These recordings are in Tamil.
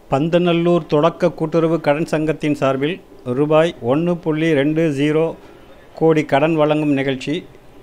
பந்தநல்லூர் தொடக்க கூட்டுறவு கடன் சங்கத்தின் சார்பில் ரூபாய் ஒன்று புள்ளி ரெண்டு ஜீரோ கோடி கடன் வழங்கும் நிகழ்ச்சி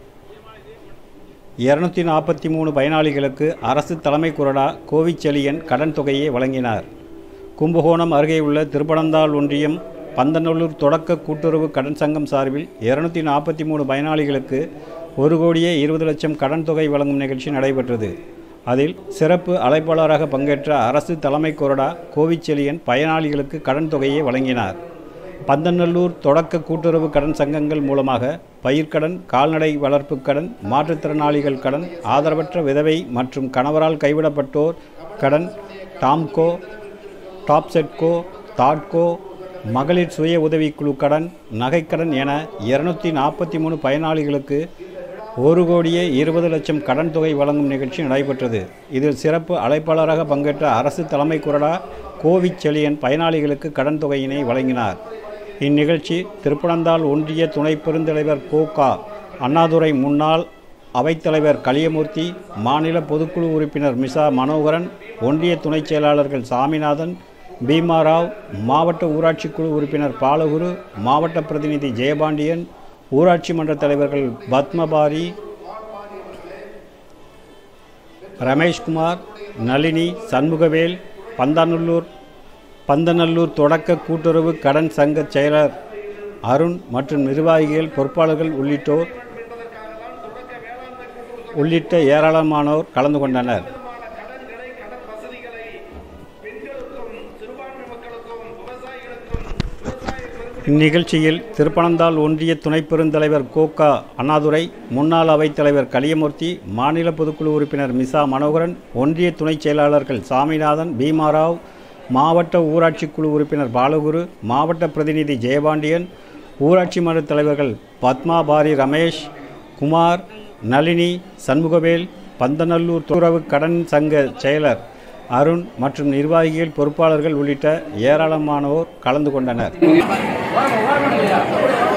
இரநூத்தி நாற்பத்தி மூணு பயனாளிகளுக்கு அரசு தலைமை குரடா கோவிச்செழியன் கடன் தொகையை வழங்கினார் கும்பகோணம் அருகே உள்ள திருப்பனந்தாள் ஒன்றியம் பந்தநல்லூர் தொடக்க கூட்டுறவு கடன் சங்கம் சார்பில் இரநூத்தி நாற்பத்தி மூணு பயனாளிகளுக்கு ஒரு கோடியே இருபது லட்சம் கடன் தொகை வழங்கும் நிகழ்ச்சி நடைபெற்றது அதில் சிறப்பு அழைப்பாளராக பங்கேற்ற அரசு தலைமை கொறடா கோவிச்செழியன் பயனாளிகளுக்கு கடன் தொகையை வழங்கினார் பந்தநல்லூர் தொடக்க கூட்டுறவு கடன் சங்கங்கள் மூலமாக பயிர்க்கடன் கால்நடை வளர்ப்பு கடன் மாற்றுத்திறனாளிகள் கடன் ஆதரவற்ற விதவை மற்றும் கணவரால் கைவிடப்பட்டோர் கடன் டாம்கோ டாப்செட்கோ தாட்கோ மகளிர் சுய உதவிக்குழு கடன் நகைக்கடன் என இருநூத்தி நாற்பத்தி மூணு பயனாளிகளுக்கு ஒரு கோடியே இருபது லட்சம் கடன் தொகை வழங்கும் நிகழ்ச்சி நடைபெற்றது இதில் சிறப்பு அழைப்பாளராக பங்கேற்ற அரசு தலைமை குரடா கோவிச்செழியன் பயனாளிகளுக்கு கடன் தொகையினை வழங்கினார் இந்நிகழ்ச்சி திருப்பனந்தாள் ஒன்றிய துணை பெருந்தலைவர் கோகா அண்ணாதுரை முன்னாள் அவைத்தலைவர் கலியமூர்த்தி மாநில பொதுக்குழு உறுப்பினர் மிசா மனோகரன் ஒன்றிய துணைச் செயலாளர்கள் சாமிநாதன் பீமாராவ் மாவட்ட ஊராட்சி குழு உறுப்பினர் பாலகுரு மாவட்ட பிரதிநிதி ஜெயபாண்டியன் ஊராட்சி மன்ற தலைவர்கள் பத்மபாரி ரமேஷ்குமார் நளினி சண்முகவேல் பந்தாநல்லூர் பந்தநல்லூர் தொடக்க கூட்டுறவு கடன் சங்க செயலர் அருண் மற்றும் நிர்வாகிகள் பொறுப்பாளர்கள் உள்ளிட்டோர் உள்ளிட்ட ஏராளமானோர் கலந்து கொண்டனர் இந்நிகழ்ச்சியில் திருப்பனந்தாள் ஒன்றிய துணை பெருந்தலைவர் கோகா அண்ணாதுரை முன்னாள் அவைத்தலைவர் கலியமூர்த்தி மாநில பொதுக்குழு உறுப்பினர் மிசா மனோகரன் ஒன்றிய துணைச் செயலாளர்கள் சாமிநாதன் பீமாராவ் மாவட்ட ஊராட்சி குழு உறுப்பினர் பாலகுரு மாவட்ட பிரதிநிதி ஜெயபாண்டியன் ஊராட்சி மன்ற தலைவர்கள் பத்மாபாரி ரமேஷ் குமார் நளினி சண்முகவேல் பந்தநல்லூர் துறவு கடன் சங்க செயலர் அருண் மற்றும் நிர்வாகிகள் பொறுப்பாளர்கள் உள்ளிட்ட ஏராளமானோர் கலந்து கொண்டனர் வாங்க, வாங்க, இல்லையா?